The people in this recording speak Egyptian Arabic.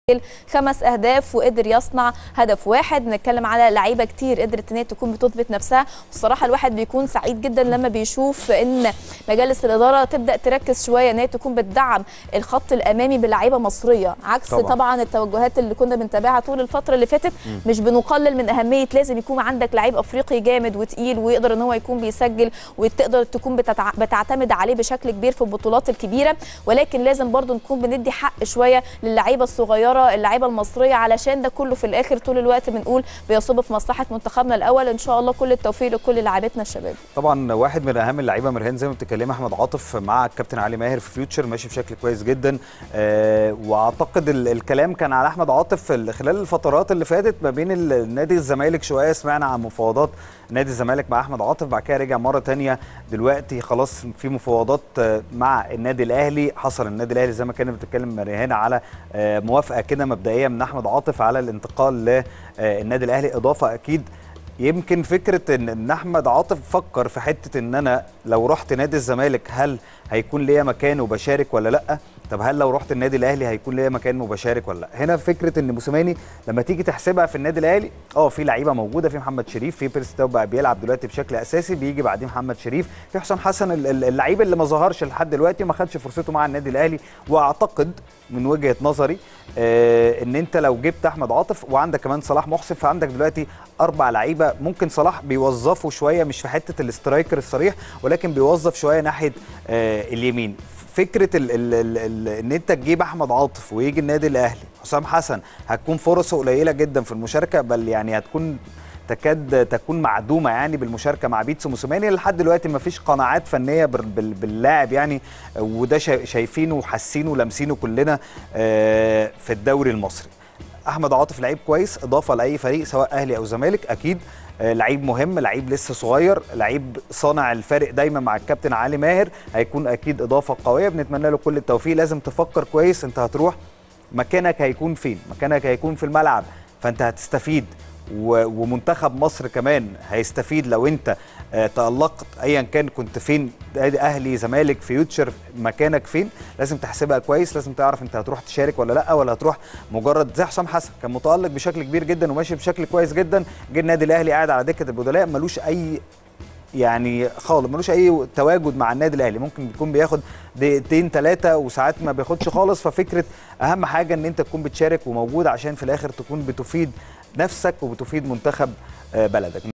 خمس اهداف وقدر يصنع هدف واحد بنتكلم على لعيبه كتير قدرت ان هي تكون بتثبت نفسها والصراحه الواحد بيكون سعيد جدا لما بيشوف ان مجالس الاداره تبدا تركز شويه ان هي تكون بتدعم الخط الامامي بلعيبه مصريه عكس طبعاً. طبعا, طبعا التوجهات اللي كنا بنتابعها طول الفتره اللي فاتت مش بنقلل من اهميه لازم يكون عندك لعيب افريقي جامد وتقيل ويقدر ان هو يكون بيسجل وتقدر تكون بتتع... بتعتمد عليه بشكل كبير في البطولات الكبيره ولكن لازم برضو نكون بندي حق شويه للعيبه الصغيره اللعيبه المصريه علشان ده كله في الاخر طول الوقت بنقول بيصب في مصلحه منتخبنا الاول ان شاء الله كل التوفيق لكل لاعبتنا الشباب طبعا واحد من اهم اللعيبه مرهان زي ما بتتكلمي احمد عاطف مع الكابتن علي ماهر في فيوتشر ماشي بشكل كويس جدا آه واعتقد ال- الكلام كان على احمد عاطف ال- خلال الفترات اللي فاتت ما بين ال- نادي الزمالك شويه سمعنا عن مفاوضات نادي الزمالك مع احمد عاطف بعد كده رجع مره تانية دلوقتي خلاص في مفاوضات آه، مع النادي الاهلي حصل النادي الاهلي زي ما كانت بتتكلم مريهان على آه، موافقه كده مبدئيه من احمد عاطف على الانتقال للنادي الاهلي اضافه اكيد يمكن فكره ان ان احمد عاطف فكر في حته ان انا لو رحت نادي الزمالك هل هيكون ليا مكان وبشارك ولا لا طب هل لو رحت النادي الاهلي هيكون ليا مكان وبشارك ولا لا هنا فكره ان موسيماني لما تيجي تحسبها في النادي الاهلي اه في لعيبه موجوده في محمد شريف في بيرس تاو بقى بيلعب دلوقتي بشكل اساسي بيجي بعديه محمد شريف في حسام حسن ال- ال- اللعيب اللي ما ظهرش لحد دلوقتي ما خدش فرصته مع النادي الاهلي واعتقد من وجهه نظري آه ان انت لو جبت احمد عاطف وعندك كمان صلاح محسن فعندك دلوقتي اربع لعيبه ممكن صلاح بيوظفه شويه مش في حته الاسترايكر الصريح ولكن بيوظف شويه ناحيه آه اليمين فكره ال ال ال ال ان انت تجيب احمد عاطف ويجي النادي الاهلي حسام حسن هتكون فرصه قليله جدا في المشاركه بل يعني هتكون تكاد تكون معدومه يعني بالمشاركه مع بيتسو موسيماني لحد دلوقتي ما فيش قناعات فنيه بال- بال- باللاعب يعني وده شا- شايفينه وحاسينه ولامسينه كلنا آه، في الدوري المصري احمد عاطف لعيب كويس اضافه لاي فريق سواء اهلي او زمالك اكيد آه، لعيب مهم لعيب لسه صغير لعيب صانع الفارق دايما مع الكابتن علي ماهر هيكون اكيد اضافه قويه بنتمنى له كل التوفيق لازم تفكر كويس انت هتروح مكانك هيكون فين مكانك هيكون في الملعب فانت هتستفيد و- ومنتخب مصر كمان هيستفيد لو انت آه، تألقت ايا كان كنت فين اهلي زمالك فيوتشر مكانك فين لازم تحسبها كويس لازم تعرف انت هتروح تشارك ولا لا ولا هتروح مجرد زي حسام حسن كان متألق بشكل كبير جدا وماشي بشكل كويس جدا جه النادي الاهلي قاعد على دكه البدلاء ملوش اي يعني خالص ملوش اي تواجد مع النادي الاهلي ممكن يكون بياخد دقيقتين ثلاثه وساعات ما بياخدش خالص ففكره اهم حاجه ان انت تكون بتشارك وموجود عشان في الاخر تكون بتفيد نفسك وبتفيد منتخب آه، بلدك